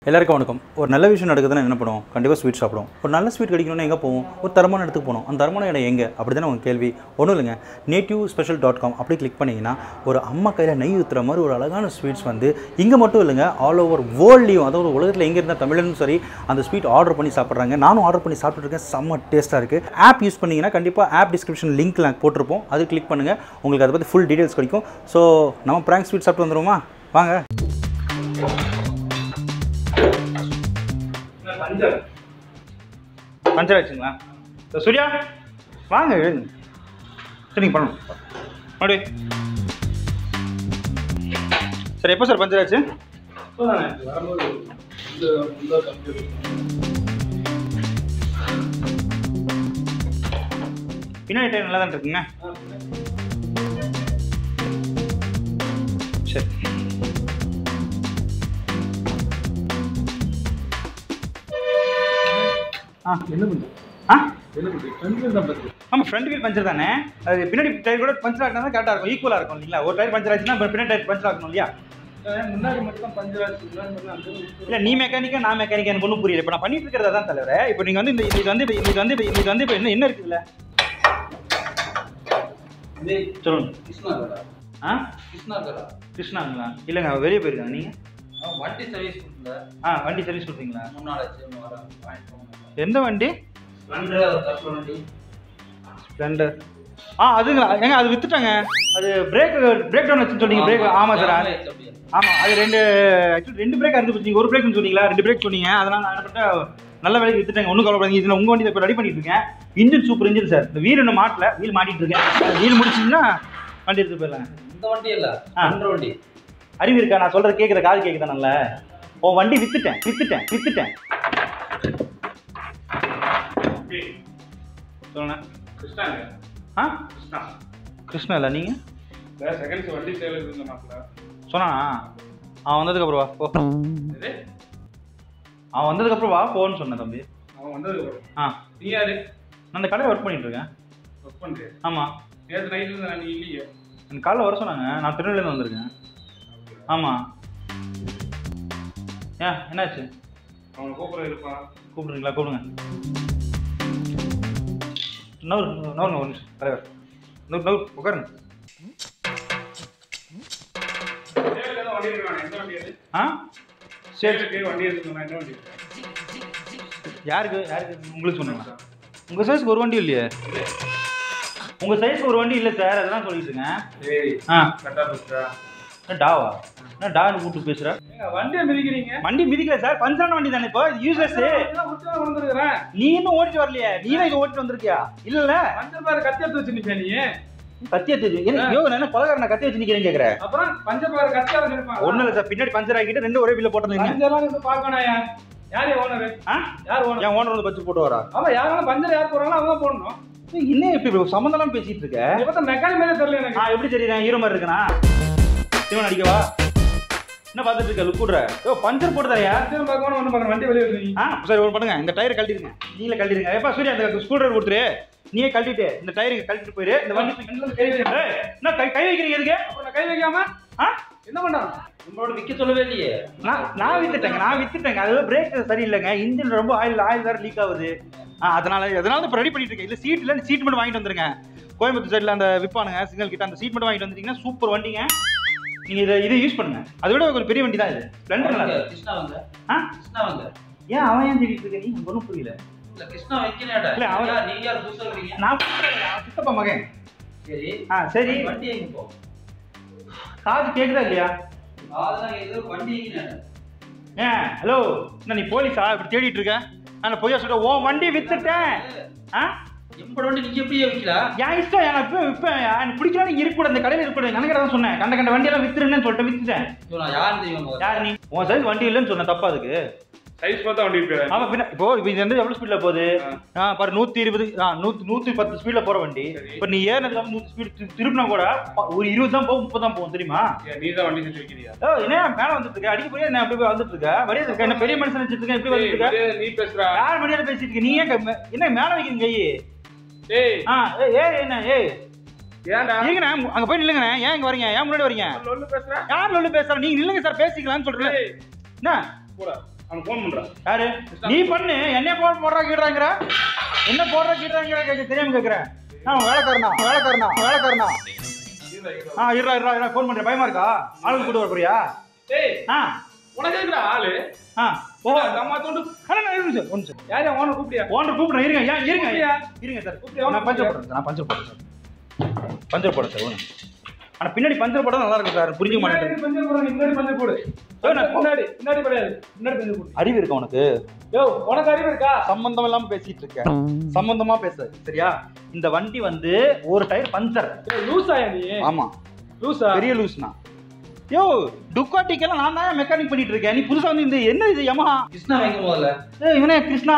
எல்லாருக்கும் வணக்கம் ஒரு நல்ல விஷயம் நடக்குதுன்னா என்ன பண்ணுவோம் கண்டிப்பாக ஸ்வீட் சாப்பிடுவோம் ஒரு நல்ல ஸ்வீட் கிடைக்கணும்னா எங்கே போவோம் ஒரு தரமான இடத்துக்கு போகணும் அந்த தரமான இடம் எங்கே அப்படி தானே உங்கள் கேள்வி ஒன்றும் இல்லைங்க நேட்டிவ் ஸ்பெஷல் டாட் காம் அப்படி கிளிக் பண்ணிங்கன்னா ஒரு அம்மா கையில் நெய் ஊற்றுற மாதிரி ஒரு அழகான ஸ்வீட்ஸ் வந்து இங்கே மட்டும் இல்லைங்க ஆல் ஓவர் வேர்ல்ட்லேயும் அதாவது உலகத்தில் எங்கே இருந்தால் தமிழனும் சரி அந்த ஸ்வீட் ஆர்டர் பண்ணி சாப்பிட்றாங்க நானும் ஆர்டர் பண்ணி சாப்பிட்ருக்கேன் செம்ம டேஸ்ட்டாக இருக்குது ஆப் யூஸ் பண்ணிங்கன்னா கண்டிப்பாக ஆப் டிஸ்கிரிப்ஷன் லிங்க் நான் போட்டிருப்போம் அது கிளிக் பண்ணுங்கள் உங்களுக்கு அதை பற்றி ஃபுல் டீடைல்ஸ் கிடைக்கும் ஸோ நம்ம ப்ராங்க் ஸ்வீட் சாப்பிட்டு வந்துருவோமா வாங்க பஞ்சர் பஞ்சர் ஆச்சுங்களா இந்த சூர்யா வாங்க எழுங்க சரிங்க பண்ணணும் மறுபடி சார் எப்போ சார் பஞ்சர் ஆச்சு இப்போதானே வரும்போது இந்த இந்த கம்ப்யூட்டர் பின்னாடி டயர் நல்லா தான் இருக்குங்க சரி ஆ என்ன பண்ணுது ஆ என்ன பண்ணுது ஃப்ரெண்ட்ஸ் தான் பத்து ஆமாம் ஃப்ரண்ட் வீல் பஞ்சர் தானே அது பின்னாடி டயர் கூட பஞ்சர் ஆகினா தான் கரெக்டாக இருக்கும் ஈக்குவலாக இருக்கும் இல்லைங்களா ஒரு டயர் பஞ்சர் ஆச்சுன்னா அப்புறம் பின்னாடி டயர் பஞ்சர் ஆகணும் இல்லையா முன்னாடி மட்டும் பஞ்சர் ஆச்சு முன்னாடி மட்டும் அந்த அளவுக்கு இல்லை நீ மெக்கானிக்கா நான் மெக்கானிக்கா எனக்கு ஒன்றும் புரியல இப்போ நான் பண்ணிட்டு இருக்கிறதா தான் தலைவரே இப்போ நீங்கள் வந்து இந்த இது வந்து இது வந்து இது வந்து இப்போ என்ன என்ன இருக்குதுல்ல டேய், சொல்லுங்க கிருஷ்ணா கடா ஆ கிருஷ்ணா கடா கிருஷ்ணாங்களா இல்லைங்க அவர் வெளியே போயிருக்காங்க நீங்கள் அவன் வண்டி சர்வீஸ் கொடுத்தல ஆ வண்டி சர்வீஸ் கொடுத்தீங்களா மூணு நாள் ஆச்சு இன்னும் வர வாங்கிட்டு போங்க எந்த வண்டி ஸ்ப்ளெண்டர் ஒரு தப்பு வண்டி ஸ்ப்ளெண்டர் ஆ அதுங்களா ஏங்க அது வித்துட்டாங்க அது பிரேக் பிரேக் டவுன் வச்சுன்னு சொன்னீங்க பிரேக் ஆமாம் சார் ஜாம் ஆயிடுச்சு அப்படியே. ஆமாம் அது ரெண்டு ஆக்சுவலி ரெண்டு பிரேக் அறுந்து போச்சு ஒரு பிரேக்னு சொன்னீங்களா ரெண்டு பிரேக் சொன்னீங்க அதனால நான் என்ன பண்ணிட்டேன் நல்ல வேலைக்கு வித்துட்டாங்க ஒன்றும் கவலைப்படாதீங்க இதில் உங்கள் வண்டி இப்போ ரெடி பண்ணிட்டு இருக்கேன் இன்ஜின் சூப்பர் இன்ஜின் சார் இந்த வீல் இன்னும் மாட்டல வீல் மாட்டிட்டு இருக்கேன் வீல் முடிச்சிங்கன்னா வண்டி எடுத்து போயிடலாம் இந்த வண்டி இல்ல ஆ. ஸ்ப்ளெண்டர் வண்டி அறிவு இருக்கா நான் சொல்றது கேட்குற காது கேட்குதா நல்ல உன் வண்டி வித்துட்டேன் வித்துட்டேன் வித்துட்டேன் சொல்லுண்ணே கிருஷ்ணாங்க ஆ கிருஷ்ணா கிருஷ்ணா இல்லை நீங்கள் வேற செகண்ட்ஸ் வண்டி சேல் இருக்குங்க மாப்பிள்ள சொன்னானா அவன் வந்ததுக்கப்புறம் வா போ இது அவன் வந்ததுக்கப்புறம் வா போன்னு சொன்னேன் தம்பி அவன் வந்தது ஆ நீ யாரு நான் அந்த கடையில் ஒர்க் பண்ணிட்டு இருக்கேன் ஒர்க் பண்றியா ஆமாம் நேற்று நைட்ல இருந்து நான் நீ இல்லையே எனக்கு காலைல வர சொன்னாங்க நான் திருநெல்வேலியிருந்து வந்திருக்கேன் ஆமாம் ஏன் என்னாச்சு அவனை கூப்பிட இருப்பான் கூப்பிடுறீங்களா கூப்பிடுங்க நவுரு நவுருங்க ஒரு நிமிஷம் தலைவர் நூறு நவுரு உட்காருங்க சேலுக்கு ஏதோ வண்டி இருக்கானே எந்த வண்டி அது ஆ சரி சேலுக்கு வண்டி இருக்குங்க என்ன வண்டி யாருக்கு யாருக்கு உங்களுக்கு சொன்னீங்களா உங்கள் சைஸ்க்கு ஒரு வண்டி இல்லையே உங்கள் சைஸ்க்கு ஒரு வண்டி இல்லை சார் அதெல்லாம் சொல்லிட்டு இருக்கேன் ஏய் ஆ கரெக்டா பேசுறா என்ன டாவா என்ன டான்னு கூப்பிட்டு பேசுகிறேன் ஏங்க வண்டியை மிதிக்கிறீங்க வண்டி மிதிக்கல சார் பஞ்சான வண்டி தானே இப்போ யூசர்ஸ் நான் உச்சமா வந்துருக்கிறேன் நீ இன்னும் ஓட்டிட்டு வரலையே நீ தான் இது ஓட்டிட்டு வந்திருக்கியா இல்ல பஞ்சர் பாரு கத்தி எடுத்து வச்சு நிப்பேன் நீ கத்தி எடுத்து என்ன யோ நான் என்ன பலகாரம் நான் கத்தி வச்சு நிக்கிறேன்னு கேக்குறேன் அப்புறம் பஞ்சர் பாரு கத்தி எடுத்து நிப்பான் ஒண்ணும் இல்ல சார் பின்னாடி பஞ்சர் ஆகிட்டு ரெண்டு ஒரே பில்ல போட்டுருந்தீங்க பஞ்சர்லாம் இருந்து பார்க்கணும் யார் ஓனர் ஆ யார் ஓனர் என் ஓனர் வந்து பச்சு போட்டு வரா ஆமா யாராலும் பஞ்சர் யார் போறாங்களோ அவங்க தான் போடணும் ஏய், என்ன இப்படி சம்மந்தம் பேசிட்டு இருக்க இப்ப தான் மெக்கானிக் மேலே தெரியல எனக்கு நான் எப்படி தெரியுறேன் ஹீரோ மாதிரி இருக்கனா சிவன் அடிக்கவா என்ன பார்த்துட்டு இருக்க லுக் விடுற யோ பஞ்சர் போட்டு தரையா பஞ்சர் பார்க்கணும் ஒண்ணு பார்க்கணும் வண்டி வெளியே வருது ஆ சரி ஒன்று பண்ணுங்க இந்த டயர் கழட்டிருங்க நீங்களே கழட்டிருங்க எப்பா சூர்யா அந்த ஸ்கூல் டிரைவர் கொடுத்துரு நீயே கழட்டிட்டு இந்த டயர் கழட்டிட்டு போயிரு இந்த வண்டி தூக்கி- கை வைக்க ஏய், என்ன கை கை வைக்கிறீங்க எதுக்கு அப்புறம் நான் கை வைக்காம ஆ என்ன பண்ணான் உங்களோட விக்க சொல்லவே இல்லையே நான் நான் வித்துட்டேங்க நான் வித்துட்டேங்க அது பிரேக் சரியில்லைங்க இன்ஜின் ரொம்ப ஆயில் ஆயில் வேறு லீக் ஆகுது ஆ அதனால அதனால தான் இப்போ ரெடி பண்ணிட்டு இருக்கேன் இல்லை சீட் இல்லை சீட் மட்டும் வாங்கிட்டு வந்துருங்க கோயம்புத்தூர் சைடில் அந்த விற்பானுங்க சிக்னல் கிட்ட அந்த சீட் மட்டும் வாங்கிட்டு வந்துட்டீங்கன்னா சூப்பர் வண்டிங்க நீங்கள் இதை இதை யூஸ் பண்ணுங்க அதை விட ஒரு பெரிய வண்டி தான் இது ஸ்ப்ளெண்டர் வாங்க, கிருஷ்ணா வாங்க ஆ கிருஷ்ணா வாங்க ஏன் அவன் ஏன் சொல்லிட்டு இருக்க நீ எனக்கு ஒன்றும் புரியல இல்ல கிருஷ்ணா வைக்கலையாடா இல்ல, அவன்- யார், நீங்க யார் புதுசா இருக்கீங்க நான் புரியல, அவன் சித்தப்பா மகன் சரி ஆ சரி வண்டி எங்க போ காது கேட்குதா இல்லையா அதெல்லாம் ஏதோ வண்டி எங்க ஏன் ஹலோ என்ன நீ போலீஸா இப்படி தேடிட்டு இருக்க நான் பொய்யா சொல்லிட்டேன் ஓ வண்டி வித்துட்டேன் ஆ எம்பட வண்டி நீங்க எப்படியே வைக்கலாம் என் இஷ்டம் எனக்கு இப்போ இப்போ எனக்கு பிடிக்கலாம் நீங்க இருக்கக்கூடாது இந்த கடையில் இருக்கக்கூடாது எனக்கு தான் சொன்னேன் கண்ட கண்ட வண்டியெல்லாம் வித்துருன்னு சொல்லிட்டு வித்துட்டேன் நான் யார் தெரியும் யார் நீ உன் சைஸ் வண்டி இல்லைன்னு சொன்ன தப்பா அதுக்கு சைஸ் பார்த்தா வண்டி இருக்கு ஆமா பின்ன இப்போ இப்போ இது வந்து எவ்வளவு ஸ்பீட்ல போகுது ஆ பாரு நூத்தி இருபது ஆ நூத்தி நூத்தி பத்து ஸ்பீட்ல போற வண்டி சரி. இப்போ நீ ஏறினதுக்கு அப்புறம் நூத்தி ஸ்பீட் திருப்பினா கூட ப- ஒரு இருபது தான் போகும் முப்பது தான் போகும் தெரியுமா நீ தான் வண்டி செஞ்சு வைக்கிறியா ஓ என்ன மேல வந்துட்டு இருக்க அடிக்க போய் என்ன அப்படி போய் வந்துட்டு இருக்க வழியா இருக்க என்ன பெரிய மனுஷன் வச்சிட்டு இருக்க எப்படி வந்துட்டு இருக்க நீ பேசுறா யார் மணியால பேசிட்டு இருக்க நீ ஏன் க- மே- என்ன மேல வைக்கிறீங்க கை ஏய் ஆ ஏய் ஏய் என்ன ஏய் ஏன்டா இருங்கண்ணே அங்க போய் நில்லுங்கண்ணே ஏன் இங்க வரீங்க ஏன் முன்னாடி வரீங்க லொல்லு பேசுற யார் லொல்லு பேசுறா நீங்க நில்லுங்க சார் பேசிக்கலாம்னு சொல்றேன் ஏய் என்ன போடா அவனுக்கு ஃபோன் பண்றேன் யாரு நீ பண்ணு என்ன போன் போடுறா கீடுறாங்கிற என்ன போடுறா கீடுறாங்கிற கேட்க தெரியாம கேட்குறேன் நான் வேலைக்காரனா வேலைக்காரனா வேலைக்காரனா ஆ இருடா இருடா இருடா ஃபோன் பண்ணுறேன் பயமா இருக்கா ஆளுங்க கூட்டு வர போறியா டேய் ஆ உனக்கு இருக்கிற ஆளு ஆ ஓ அம்மா தோண்டு அண்ணா, அண்ணா, இருங்க சார் ஒன்று சார் யாரையா ஓனர் கூப்பிட்டியா ஓனர் கூப்பிடுறேன் இருங்க ஏன் இருங்க கூப்பிட்டியா? இருங்க சார் கூப்பிட்டியா? நான் பஞ்சர் போடுறேன் சார் நான் பஞ்சர் போடுறேன் சார் பஞ்சர் போடுறேன் சார் ஒன்று ஆனால் பின்னாடி பஞ்சர் போட நல்லா இருக்கும் சார் புரிஞ்சுக்க முன்னாடி மாட்டேன் பஞ்சர் போடு, நீ முன்னாடி பஞ்சர் போடு ஏய், நான் முன்னாடி முன்னாடி கிடையாது முன்னாடி பஞ்சர் போடு அறிவு இருக்கா உனக்கு யோ உனக்கு அறிவு இருக்கா சம்பந்தம் இல்லாம பேசிட்டு இருக்க சம்பந்தமா பேச சரியா இந்த வண்டி வந்து ஒரு டயர் பஞ்சர் லூஸ் ஆயா நீ ஆமா லூஸா பெரிய லூஸ்னா யோ டுக்காட்டிக்கெல்லாம் நான் தான் மெக்கானிக் பண்ணிட்டு இருக்கேன் நீ புதுசா வந்து இந்த என்ன இது யமஹா கிருஷ்ணா வாங்க முதல்ல ஏய் இவனே கிருஷ்ணா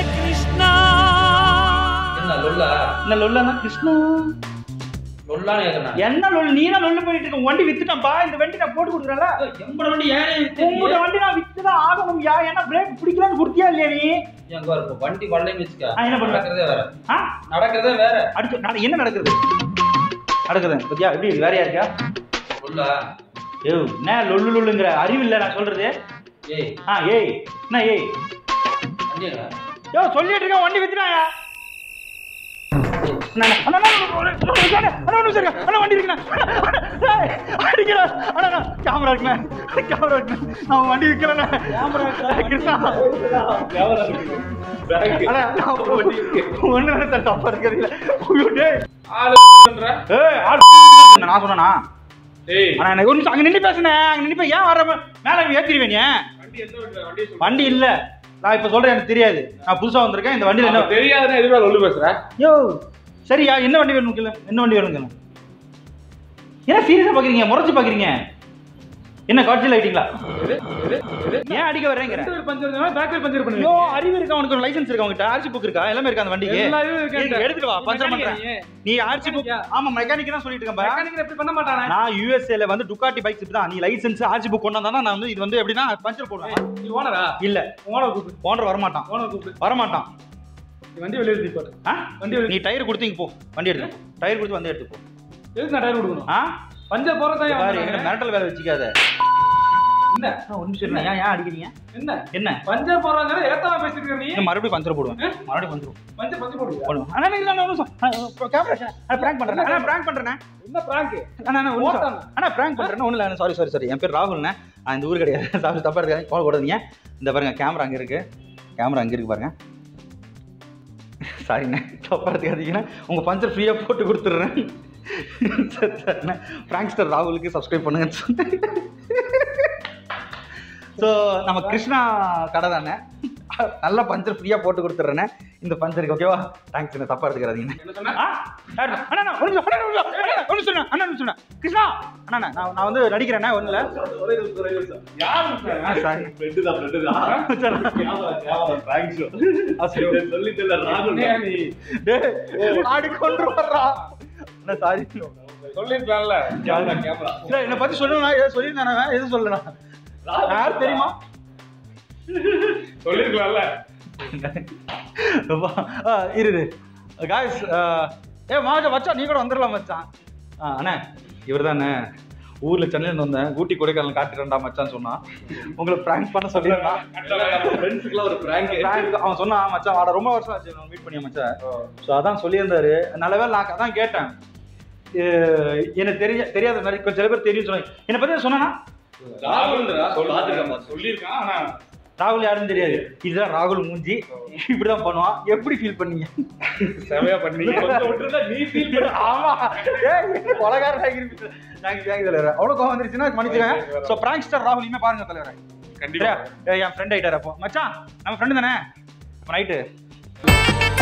என்ன லொல்லா என்ன லொல்லா கிருஷ்ணா லொல்லான்னு கேக்குறேன் என்ன லொல் நீ தான் லொல்லு போயிட்டு இருக்க உன் வண்டி வித்துட்டேன்பா இந்த வண்டி நான் போட்டு கொடுக்குறேன்ல எம்பட வண்டி ஏன் உங்களோட வண்டி நான் வித்துதான் ஆகணும் யா ஏன்னா பிரேக் பிடிக்கலன்னு கொடுத்தியா இல்லையா நீ எங்க வர இப்போ வண்டி வரலைன்னு வச்சுக்க ஆ, என்ன பண்ணுவ? நடக்கிறதே வேற ஆ நடக்கிறதே வேற அடுத்து நட- என்ன நடக்குது நடக்குது பத்தியா எப்படி இருக்கு? வேறையா இருக்கியா லொல்லா ஏ என்ன லொல்லு லொல்லுங்கிற அறிவு இல்லை நான் சொல்றது ஏய் ஆ ஏய் என்ன ஏய் வண்டி எங்க யோ சொல்லிட்டு இருக்கேன் வண்டி வித்துட்டாயா அண்ணா, அண்ணா, அண்ணா, ஒரு நிமிஷம் இருங்க. அண்ணா, ஒரு நிமிஷம் இருங்க. அண்ணா, வண்டி இருக்குண்ணா. அண்ணா, ஏய், அடிக்கிறா. அண்ணா, அண்ணா, கேமரா இருக்குண்ணா. கேமரா இருக்குண்ணா. நான் வண்டி விற்கிறேண்ணா. கிருஷ்ணா. அண்ணா, நான் ஒண்ணும் இல்லை சார், தப்பா இருக்கிறது இல்லை. ஐயோ, டேய். ஆளு பண்ற ஏய், ஆள் நான் சொன்னேனா ஏய் அண்ணா எனக்கு ஒரு நிமிஷம் அங்க நின்று பேசுனேன் அங்க நின்று ஏன் வர மேல ஏத்திடுவேன் நீ வண்டி எந்த வண்டி வண்டி சொல்லு வண்டி இல்ல நான் இப்ப சொல்றேன் எனக்கு தெரியாது நான் புதுசா வந்திருக்கேன் இந்த வண்டியில என்ன அப்ப தெரியாதுன்னா எதுவுமே லொல்லு பேசுற யோ சரியா என்ன வண்டி வேணும் கேளு என்ன வண்டி வேணும் கேளு என்ன சீரியஸா பாக்குறீங்க முறைச்சு பாக்குறீங்க என்ன காட்சியில் ஆயிட்டீங்களா எது எது எது ஏன் அடிக்க வர்றேங்கிற front wheel puncture back wheel puncture யோ பண்ணுவீங்க அறிவு இருக்கா உனக்கு ஒரு லைசென்ஸ் இருக்கா உங்ககிட்ட ஆர்சி புக் இருக்கா எல்லாமே இருக்கா அந்த வண்டிக்கு எல்லா இதுவும் இருக்கு இருக்கு, என்கிட்ட. எடுத்துட்டு வா நீ பஞ்சர் mechanic பண்றேன் நீ. நீ ஆர்சி புக் Mechanic-ஆ? ஆமா மெக்கானிக் தான் சொல்லிட்டு இருக்கேன் பாரு. மெக்கானிக் எப்படி பண்ண மாட்டானே நான் யூஎஸ்ஏல வந்து டுக்காட்டி பைக்ஸ் தான் நீ லைசென்ஸ் ஆர்சி புக் கொண்டா நான் வந்து இது வந்து எப்படின்னா பஞ்சர் போடுவேன் நீ ஓனரா இல்ல ஓனர் கூப்பிடு ஓனர் வரமாட்டான் ஓனர் கூப்பிடு வரமாட்டான் நீ வண்டி வெளியே எடுத்து போட்டு ஆ? வண்டி வெளியே நீ டயர் கொடுத்து இங்க போ வண்டி எடுத்து போ. டயர் கொடுத்து வந்து எடுத்து போ எதுக்கு நான் டயர் கொடுக்கணும் ஆ பஞ்சர் போறதா பாரு எங்கிட்ட மிரட்டல் வேலை வச்சுக்காத என்ன ஆ, ஒரு நிமிஷம் இருங்க. ஏன் ஏன் அடிக்கிறீங்க என்ன என்ன பஞ்சர் போறாங்க ஏத்தாம பேசிட்டு இருக்க நீ இன்னும் மறுபடியும் பஞ்சர் போடுவேன் மறுபடியும் பஞ்சர் போடுவேன் பஞ்சர் பஞ்சர் போடுவியா போடுவேன். அண்ணா, இல்ல, இல்ல, ஒரு நிமிஷம். ஆ, கேமரா அண்ணா, prank பண்றேன் அண்ணா, prank பண்றேண்ணே. என்ன பிராங்க் அண்ணா, அண்ணா, ஒரு நிமிஷம். ஓட்டாண்ணா. அண்ணா, prank பண்றேண்ணே. ஒண்ணும் இல்ல, அண்ணா, sorry, sorry, sorry. என் பேர் ராகுல்ண்ணே. நான் இந்த ஊர் கிடையாது சாரி தப்பா இருக்காது கால் போடாதீங்க இந்த பாருங்க கேமரா அங்க இருக்கு கேமரா அங்க இருக்கு பாருங்க சாரிண்ணே தப்பா எடுத்துக்காதீங்கண்ணே உங்க பஞ்சர் ஃப்ரீயா போட்டு கொடுத்துட்றேன் சரி சரிண்ணே பிராங்க்ஸ்டர் ராகுலுக்கு சப்ஸ்கிரைப் பண்ணுங்கன்னு சொன்னேன் ஸோ நம்ம கிருஷ்ணா கடை தானே நல்ல பஞ்சர் ஃப்ரீயாக போட்டு கொடுத்துட்றேண்ணே இந்த பஞ்சருக்கு ஓகேவா தேங்க்ஸ் என்ன தப்பாக எடுத்துக்காதீங்க என்ன சொன்ன ஆ யாரு? அண்ணா, அண்ணா, ஒரு நிமிஷம், அண்ணா, ஒரு நிமிஷம், அண்ணா, அண்ணா, ஒரு நிமிஷம், அண்ணா, ஒரு நிமிஷம், அண்ணா. கிருஷ்ணா அண்ணா அண்ணா, நான் நான் வந்து நடிக்கிறேண்ணே ஒன்றும் இல்லை ஒரே நிமிஷம், ஒரே நிமிஷம். யாரு சார்? ஆ சாரி friend தான், friend தான். கேவலம், கேவலம், prank show. இதை சொல்லிட்டேல்ல, ராகுல். என்ன நீ? டேய் ஆடி கொண்டு வர்றா அண்ணா சாரி சொல்லிருக்கலாம்ல, கேமரா, கேமரா. இல்லை என்னை பற்றி சொல்லணும் ஏதோ சொல்லியிருந்தானே எதுவும் சொல்லலாம் யார் தெரியுமா சொல்லிருக்கலாம்ல. அப்பா, ஆ, இரு இரு காய்ஸ் ஏ மாஜா மச்சான் நீ கூட வந்துடலாம் மச்சான் ஆ அண்ணே இவர் தானே ஊரில் சென்னையில் வந்தேன் ஊட்டி கொடைக்கானல் காட்டுறேன்டா மச்சான் சொன்னான் உங்களை ப்ராங்க் பண்ண சொல்லியிருந்தான் நம்ம friends-க்குலாம் ஒரு prank. Prank அவன் சொன்னான் மச்சான் வாடா ரொம்ப வருஷம் ஆச்சு நான் மீட் பண்ணிய மச்சான் ஸோ அதான் சொல்லியிருந்தாரு நல்ல வேளை நான் அதான் கேட்டேன் அஹ் எனக்கு தெரிய தெரியாத மாதிரி கொஞ்சம் சில பேர் தெரியும் சொன்னாங்க என்னை பற்றி சொன்னா ராகுல்ன்றா, பாத்துருக்கேன்ப்பா, சொல்லிருக்கான், ஆனா ராகுல் யாருன்னு தெரியாது இதுதான் ராகுல் மூஞ்சி இப்படிதான் பண்ணுவான் எப்படி ஃபீல் பண்ணீங்க செமையா பண்ணீங்க. கொஞ்சம் விட்டுருந்தா நீ feel பண்ண. ஆமா ஏய் கொலகாரன் ஆகிருக்கு தேங்க்ஸ் தேங்க்ஸ் தலைவர் அவ்வளோ கோவம் வந்துருச்சுன்னா மன்னிச்சுக்கேன் ஸோ பிராங்க்ஸ்டர் ராகுல் இனிமே பாருங்க தலைவர் கண்டிப்பா என் ஃப்ரெண்ட் ஆயிட்டார் அப்போ மச்சான் நம்ம ஃப்ரெண்டு தானே நைட்டு